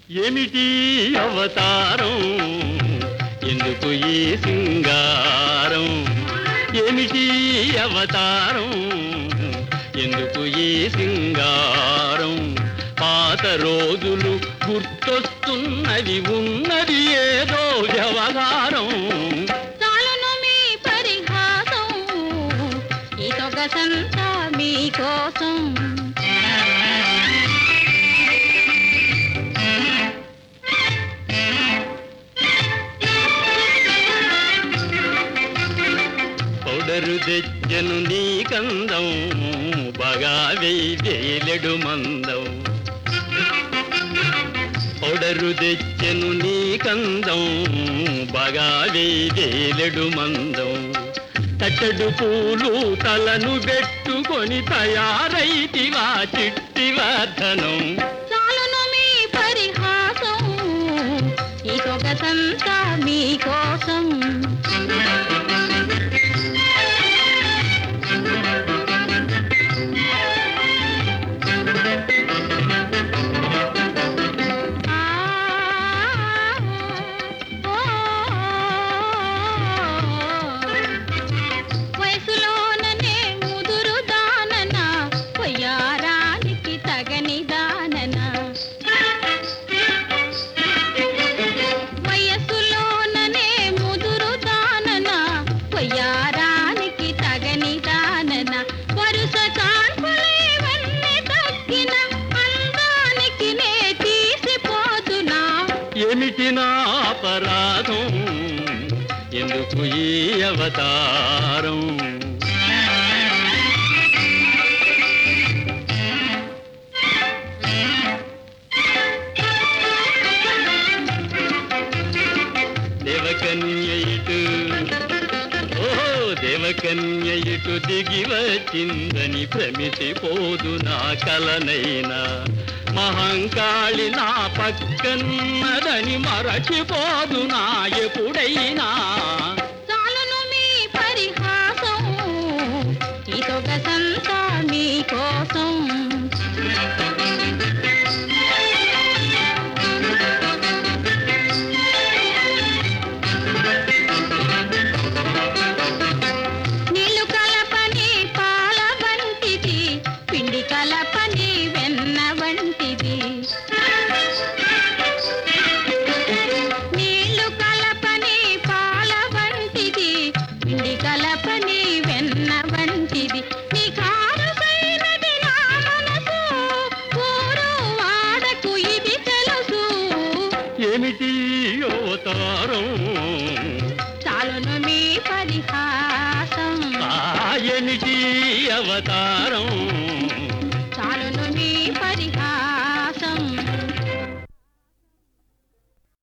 ఏమిటి అవతారం ఎందుకు ఈ సింగారం ఏమిటి అవతారం ఎందుకు ఈ సింగారం పాత రోజులు గుర్తొస్తున్నది ఉన్నది ఏదో వ్యవహారం చాలును మీ పరిహాసం ఈ సొగసంతా మీకోసం పౌడరు తెచ్చను నీ కందం బాగా వేయలేడు మందం పౌడరు తెచ్చను నీ కందం బాగా వేయలేడు మందం తట్టడు పూలు తలను పెట్టుకొని తయారైతివా చిట్టి వర్ధనం చాలును మీ పరిహాసం ఈ సొగసంతా మీకోసం ఆ, ఓ, వయసులోననే ముదురు దానన పొయ్యారానికి తగని దానన వయసులోననే ముదురు దానన పొయ్యారానికి తగని దానన వరుస కాన్పులేవన్నీ తగ్గిన అందానికి నే తీసిపోతున్నా ఏమిటి నా అపరాధం ఎందుకు ఈ అవతారం దేవకన్య ఇటు ఓహో దేవకన్య ఇటు దిగి వచ్చిందని భ్రమిసిపోదు నా కలనైనా మహంకాళి నా పక్కన్నదని మరచిపోదు నా ఎప్పుడైనా చాలును మీ పరిహాసం ఈ సొగసంతా మీకోసం నీళ్లు కలపని పాల వంటిది పిండి కలపని వెన్న వంటిది నీళ్లు కలపని పాల వంటిది పిండి కలపని వెన్న వంటిది నీ కారుసైనది నా మనసు ఊరు వాడకు ఇది తెలుసు ఏమిటి అవతారం చాలును మీ పరిహాసం ఆ ఏమిటి అవతారం